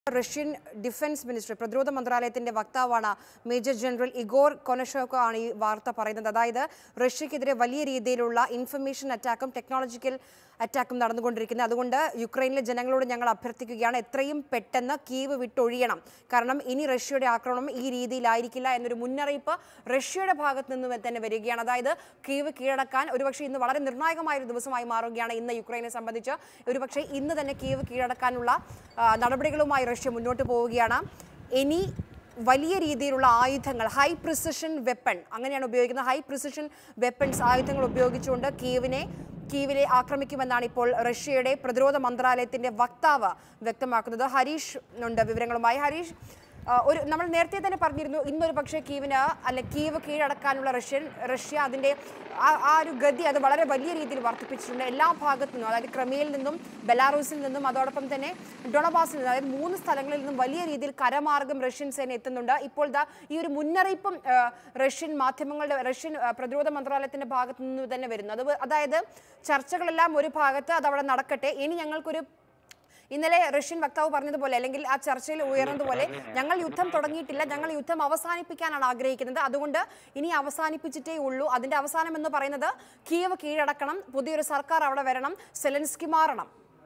Russian defence ministry പ്രതിരോധ മന്ത്രാലയത്തിന്റെ വക്താവാണ് മേജർ ജനറൽ ഇഗോർ കൊനഷോക്കോ ആണ് ഈ വാർത്ത പറയുന്നത് അതായത് റഷ്യക്കെതിരെ വലിയ രീതിയിലുള്ള ഇൻഫർമേഷൻ അറ്റാക്കും ടെക്നോളജിക്കൽ അറ്റാക്കും നടന്നുകൊണ്ടിരിക്കുന്നത് അതുകൊണ്ട് യുക്രൈനിലെ ജനങ്ങളോട് ഞങ്ങൾ അഭ്യർത്ഥിക്കുകയാണ് എത്രയും പെട്ടെന്ന് കീവ് വിട്ടൊഴിയണം കാരണം ഇനി റഷ്യയുടെ ആക്രമണം ഈ രീതിയിലായിരിക്കില്ല എന്നൊരു മുന്നറിയിപ്പ് റഷ്യയുടെ ഭാഗത്ത് നിന്ന് തന്നെ വരികയാണ് അതായത് കീവ് കീഴടക്കാൻ ഒരുപക്ഷെ ഇന്ന് വളരെ നിർണായകമായ ഒരു ദിവസമായി മാറുകയാണ് ഇന്ന് യുക്രൈനെ സംബന്ധിച്ച് ഒരുപക്ഷെ ഇന്ന് തന്നെ കീവ് കീഴടക്കാനുള്ള ആ, നടപടികളുമായി റഷ്യ മുന്നോട്ട് പോവുകയാണ് ഇനി വലിയ രീതിയിലുള്ള ആയുധങ്ങൾ ഹൈ പ്രിസിഷൻ വെപ്പൺ അങ്ങനെയാണ് ഉപയോഗിക്കുന്നത് ഹൈ പ്രിസിഷൻ വെപ്പൺസ് ആയുധങ്ങൾ ഉപയോഗിച്ചുകൊണ്ട് കീവിനെ കീവിലെ ആക്രമിക്കുമെന്നാണ് ഇപ്പോൾ റഷ്യയുടെ പ്രതിരോധ മന്ത്രാലയത്തിന്റെ വക്താവ് വ്യക്തമാക്കുന്നത് ഹരീഷ് ഉണ്ട് വിവരങ്ങളുമായി ഹരീഷ് ആ, ഒരു നമ്മൾ നേരത്തെ തന്നെ പറഞ്ഞിരുന്നു ഇന്നൊരു പക്ഷേ കീവിന് അല്ലെ കീവ് കീഴടക്കാനുള്ള റഷ്യൻ റഷ്യ അതിൻ്റെ ആ- ആ ഒരു ഗതി അത് വളരെ വലിയ രീതിയിൽ വർദ്ധിപ്പിച്ചിട്ടുണ്ട് എല്ലാ ഭാഗത്തു നിന്നും അതായത് ക്രമിയിൽ നിന്നും ബെലാറൂസിൽ നിന്നും അതോടൊപ്പം തന്നെ ഡൊണബാസിൽ നിന്നും അതായത് മൂന്ന് സ്ഥലങ്ങളിൽ നിന്നും വലിയ രീതിയിൽ കരമാർഗം റഷ്യൻ സേന എത്തുന്നുണ്ട് ഇപ്പോൾ ദാ ഈ ഒരു മുന്നറിയിപ്പും ആ, റഷ്യൻ മാധ്യമങ്ങളുടെ റഷ്യൻ ആ, പ്രതിരോധ മന്ത്രാലയത്തിന്റെ ഭാഗത്തു നിന്ന് തന്നെ വരുന്നു അത് അതായത് ചർച്ചകളെല്ലാം ഒരു ഭാഗത്ത് അതവിടെ നടക്കട്ടെ ഇനി ഞങ്ങൾക്കൊരു ഇന്നലെ റഷ്യൻ വക്താവ് പറഞ്ഞതുപോലെ അല്ലെങ്കിൽ ആ ചർച്ചയിൽ ഉയർന്നതുപോലെ ഞങ്ങൾ യുദ്ധം തുടങ്ങിയിട്ടില്ല ഞങ്ങൾ യുദ്ധം അവസാനിപ്പിക്കാനാണ് ആഗ്രഹിക്കുന്നത് അതുകൊണ്ട് ഇനി അവസാനിപ്പിച്ചിട്ടേ ഉള്ളൂ അതിന്റെ അവസാനം എന്ന് പറയുന്നത് കീവ് കീഴടക്കണം പുതിയൊരു സർക്കാർ അവിടെ വരണം സെലൻസ്കി മാറണം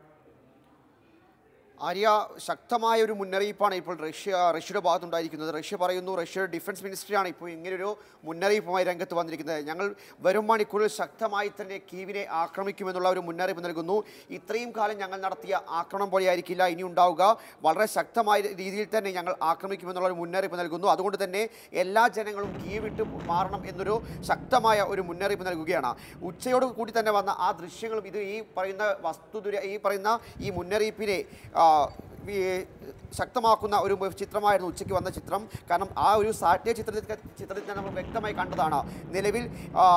ആര്യ ശക്തമായ ഒരു മുന്നറിയിപ്പാണ് ഇപ്പോൾ റഷ്യ റഷ്യയുടെ ഭാഗത്തുണ്ടായിരിക്കുന്നത് റഷ്യ പറയുന്നു റഷ്യയുടെ ഡിഫൻസ് മിനിസ്ട്രിയാണ് ഇപ്പോൾ ഇങ്ങനൊരു മുന്നറിയിപ്പുമായി രംഗത്ത് വന്നിരിക്കുന്നത് ഞങ്ങൾ വരും മണിക്കൂറിൽ ശക്തമായി തന്നെ കീവിനെ ആക്രമിക്കുമെന്നുള്ള ഒരു മുന്നറിയിപ്പ് നൽകുന്നു ഇത്രയും കാലം ഞങ്ങൾ നടത്തിയ ആക്രമണം പോലെയായിരിക്കില്ല ഇനി ഉണ്ടാവുക വളരെ ശക്തമായ രീതിയിൽ തന്നെ ഞങ്ങൾ ആക്രമിക്കുമെന്നുള്ള ഒരു മുന്നറിയിപ്പ് നൽകുന്നു അതുകൊണ്ട് തന്നെ എല്ലാ ജനങ്ങളും കീവ് വിട്ട് മാറണം എന്നൊരു ശക്തമായ ഒരു മുന്നറിയിപ്പ് നൽകുകയാണ് ഉച്ചയോട് കൂടി തന്നെ വന്ന ആ ദൃശ്യങ്ങളും ഇത് ഈ പറയുന്ന വസ്തുതുര ഈ പറയുന്ന ഈ മുന്നറിയിപ്പിനെ ആ, ഈ ശക്തമാക്കുന്ന ഒരു ചിത്രമായിരുന്നു ഉച്ചയ്ക്ക് വന്ന ചിത്രം കാരണം ആ ഒരു സാറ്റലൈറ്റ് ചിത്രത്തിൽ ചിത്രത്തിൽ തന്നെ നമ്മൾ വ്യക്തമായി കണ്ടതാണ് നിലവിൽ ആ,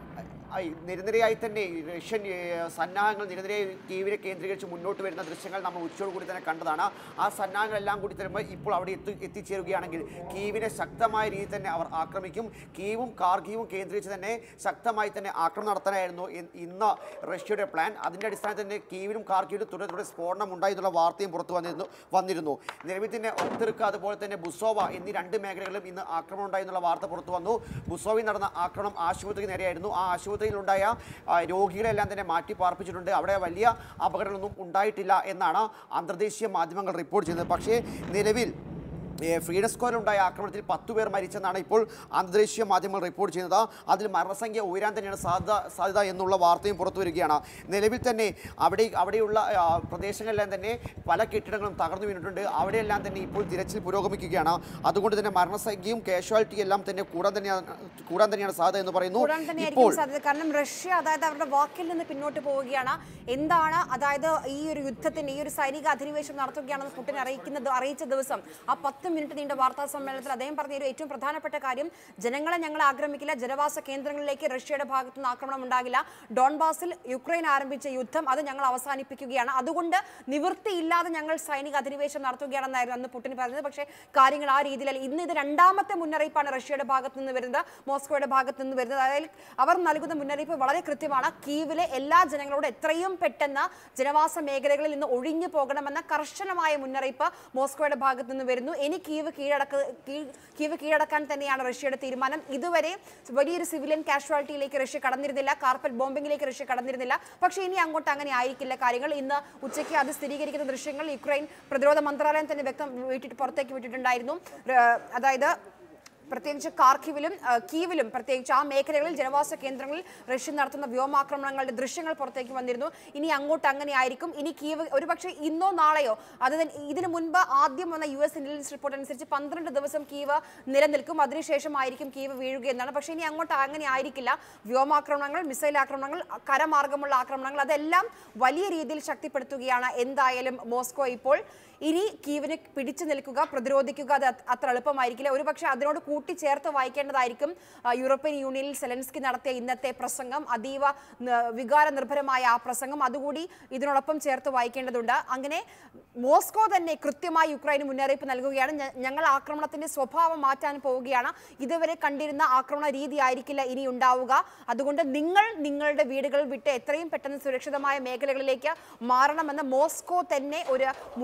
ആ, നിരനിരയായി തന്നെ ഈ റഷ്യൻ ഏ, സന്നാഹങ്ങൾ നിരനിരയായി കീവിനെ കേന്ദ്രീകരിച്ച് മുന്നോട്ട് വരുന്ന ദൃശ്യങ്ങൾ നമ്മൾ ഉച്ചയോട് കൂടി തന്നെ കണ്ടതാണ് ആ സന്നാഹങ്ങളെല്ലാം കൂടി തരുമ്പോൾ ഇപ്പോൾ അവിടെ എത്തി എത്തിച്ചേരുകയാണെങ്കിൽ കീവിനെ ശക്തമായ രീതിയിൽ തന്നെ അവർ ആക്രമിക്കും കീവും കാർഗീവും കേന്ദ്രീകരിച്ച് തന്നെ ശക്തമായി തന്നെ ആക്രമണം നടത്താനായിരുന്നു ഇ- ഇന്ന് റഷ്യയുടെ പ്ലാൻ അതിൻ്റെ അടിസ്ഥാനത്തിൽ തന്നെ കീവിലും കാർഗീവിലും തുടരെ തുടരെ സ്ഫോടനം ഉണ്ടായി എന്നുള്ള വാർത്തയും പുറത്തു വന്നിരുന്നു വന്നിരുന്നു നിലവിൽ തന്നെ ഒത്തിർക്ക് അതുപോലെ തന്നെ ബുസോവ എന്നീ രണ്ട് മേഖലകളിലും ഇന്ന് ആക്രമണം ഉണ്ടായി എന്നുള്ള വാർത്ത പുറത്തു വന്നു ബുസോവിൽ നടന്ന ആക്രമണം ആശുപത്രിക്ക് നേരെയായിരുന്നു ആ ആശുപത്രിയിലുണ്ടായ ആ, രോഗികളെല്ലാം തന്നെ മാറ്റി പാർപ്പിച്ചിട്ടുണ്ട് അവിടെ വലിയ അപകടങ്ങളൊന്നും ഉണ്ടായിട്ടില്ല എന്നാണ് അന്തർദേശീയ മാധ്യമങ്ങൾ റിപ്പോർട്ട് ചെയ്യുന്നത് പക്ഷേ നിലവിൽ ഏ, ഫ്രീഡം സ്ക്വയറിലുണ്ടായ ആക്രമണത്തിൽ പത്തു പേർ മരിച്ചെന്നാണ് ഇപ്പോൾ അന്തർദേശീയ മാധ്യമങ്ങൾ റിപ്പോർട്ട് ചെയ്യുന്നത് അതിൽ മരണസംഖ്യ ഉയരാൻ തന്നെയാണ് സാധ്യത സാധ്യത എന്നുള്ള വാർത്തയും പുറത്തു വരികയാണ് നിലവിൽ തന്നെ അവിടെ അവിടെയുള്ള ആ, പ്രദേശങ്ങളിലെല്ലാം തന്നെ പല കെട്ടിടങ്ങളും തകർന്നു വീണിട്ടുണ്ട് അവിടെയെല്ലാം തന്നെ ഇപ്പോൾ തിരച്ചിൽ പുരോഗമിക്കുകയാണ് അതുകൊണ്ട് തന്നെ മരണസംഖ്യയും കാഷ്വാലിറ്റി എല്ലാം തന്നെ കൂടാൻ തന്നെയാണ് കൂടാൻ തന്നെയാണ് സാധ്യത എന്ന് പറയുന്നു കൂടാൻ ഇപ്പോൾ തന്നെയായിരിക്കും സാധ്യത കാരണം റഷ്യ അതായത് അവരുടെ വാക്കിൽ നിന്ന് പിന്നോട്ട് പോവുകയാണ് എന്താണ് അതായത് ഈ ഒരു യുദ്ധത്തിന് ഈ ഒരു സൈനിക അധിനിവേശം നടത്തുകയാണെന്ന് പുടിൻ അറിയിക്കുന്നത് അറിയിച്ച ദിവസം ആ പത്ത് മിനിറ്റ് നീണ്ട വാർത്താ സമ്മേളനത്തിൽ അദ്ദേഹം പറഞ്ഞ ഒരു ഏറ്റവും പ്രധാനപ്പെട്ട കാര്യം ജനങ്ങളെ ഞങ്ങൾ ആക്രമിക്കില്ല ജനവാസ കേന്ദ്രങ്ങളിലേക്ക് റഷ്യയുടെ ഭാഗത്തു നിന്ന് ആക്രമണം ഉണ്ടാകില്ല ഡോൺബാസിൽ യുക്രൈൻ ആരംഭിച്ച യുദ്ധം അത് ഞങ്ങൾ അവസാനിപ്പിക്കുകയാണ് അതുകൊണ്ട് നിവൃത്തിയില്ലാതെ ഞങ്ങൾ സൈനിക അധിനിവേശം നടത്തുകയാണെന്നായിരുന്നു അന്ന് പുടിൻ പറഞ്ഞത് പക്ഷേ കാര്യങ്ങൾ ആ രീതിയിലല്ല ഇന്ന് ഇത് രണ്ടാമത്തെ മുന്നറിയിപ്പാണ് റഷ്യയുടെ ഭാഗത്ത് നിന്ന് വരുന്നത് മോസ്കോയുടെ ഭാഗത്ത് നിന്ന് വരുന്നത് അതായത് അവർ നൽകുന്ന മുന്നറിയിപ്പ് വളരെ കൃത്യമാണ് കീവിലെ എല്ലാ ജനങ്ങളോട് എത്രയും പെട്ടെന്ന് ജനവാസ മേഖലകളിൽ നിന്ന് ഒഴിഞ്ഞു പോകണമെന്ന കർശനമായ മുന്നറിയിപ്പ് മോസ്കോയുടെ ഭാഗത്ത് നിന്ന് വരുന്നു ഇനി കീവ് കീഴടക്ക കീ- കീവ് കീഴടക്കാൻ തന്നെയാണ് റഷ്യയുടെ തീരുമാനം ഇതുവരെ വലിയൊരു സിവിലിയൻ കാഷ്വാലിറ്റിയിലേക്ക് റഷ്യ കടന്നിരുന്നില്ല കാർപ്പറ്റ് ബോംബിംഗിലേക്ക് റഷ്യ കടന്നിരുന്നില്ല പക്ഷേ ഇനി അങ്ങോട്ട് അങ്ങനെ ആയിരിക്കില്ല കാര്യങ്ങൾ ഇന്ന് ഉച്ചയ്ക്ക് അത് സ്ഥിരീകരിക്കുന്ന ദൃശ്യങ്ങൾ യുക്രൈൻ പ്രതിരോധ മന്ത്രാലയം തന്നെ വ്യക്തം വിട്ടിട്ട് പുറത്തേക്ക് വിട്ടിട്ടുണ്ടായിരുന്നു ര- അതായത് പ്രത്യേകിച്ച് കാർക്കിവിലും ആ, കീവിലും പ്രത്യേകിച്ച് ആ മേഖലകളിൽ ജനവാസ കേന്ദ്രങ്ങളിൽ റഷ്യ നടത്തുന്ന വ്യോമാക്രമണങ്ങളുടെ ദൃശ്യങ്ങൾ പുറത്തേക്ക് വന്നിരുന്നു ഇനി അങ്ങോട്ട് അങ്ങനെ ആയിരിക്കും ഇനി കീവ് ഒരുപക്ഷെ ഇന്നോ നാളെയോ അത് തന്നെ ഇതിനു മുൻപ് ആദ്യം വന്ന യു എസ് ഇന്റലിജൻസ് റിപ്പോർട്ട് അനുസരിച്ച് പന്ത്രണ്ട് ദിവസം കീവ് നിലനിൽക്കും അതിനുശേഷമായിരിക്കും കീവ് വീഴുക എന്നാണ് പക്ഷേ ഇനി അങ്ങോട്ട് അങ്ങനെ ആയിരിക്കില്ല വ്യോമാക്രമണങ്ങൾ മിസൈൽ ആക്രമണങ്ങൾ കരമാർഗമുള്ള ആക്രമണങ്ങൾ അതെല്ലാം വലിയ രീതിയിൽ ശക്തിപ്പെടുത്തുകയാണ് എന്തായാലും മോസ്കോ ഇപ്പോൾ ഇനി കീവിന് പിടിച്ചു നിൽക്കുക പ്രതിരോധിക്കുക അത് അത് അത്ര എളുപ്പമായിരിക്കില്ല ഒരുപക്ഷെ അതിനോട് കൂട്ടിച്ചേർത്ത് വായിക്കേണ്ടതായിരിക്കും ആ, യൂറോപ്യൻ യൂണിയനിൽ സെലൻസ്കി നടത്തിയ ഇന്നത്തെ പ്രസംഗം അതീവ ന- വികാര നിർഭരമായ ആ പ്രസംഗം അതുകൂടി ഇതിനോടൊപ്പം ചേർത്ത് വായിക്കേണ്ടതുണ്ട് അങ്ങനെ മോസ്കോ തന്നെ കൃത്യമായി യുക്രൈന് മുന്നറിയിപ്പ് നൽകുകയാണ് ഞ- ഞങ്ങൾ ആക്രമണത്തിന്റെ സ്വഭാവം മാറ്റാൻ പോവുകയാണ് ഇതുവരെ കണ്ടിരുന്ന ആക്രമണ രീതി ആയിരിക്കില്ല ഇനി ഉണ്ടാവുക അതുകൊണ്ട് നിങ്ങൾ നിങ്ങളുടെ വീടുകൾ വിട്ട് എത്രയും പെട്ടെന്ന് സുരക്ഷിതമായ മേഖലകളിലേക്ക് മാറണമെന്ന് മോസ്കോ തന്നെ ഒരു മുന്നറിയിപ്പ്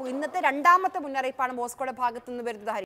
മുന്നറിയിപ്പ് ഇന്നത്തെ രണ്ടാമത്തെ മുന്നറിയിപ്പാണ് മോസ്കോയുടെ ഭാഗത്തു നിന്ന് വരുന്നത് ഹരി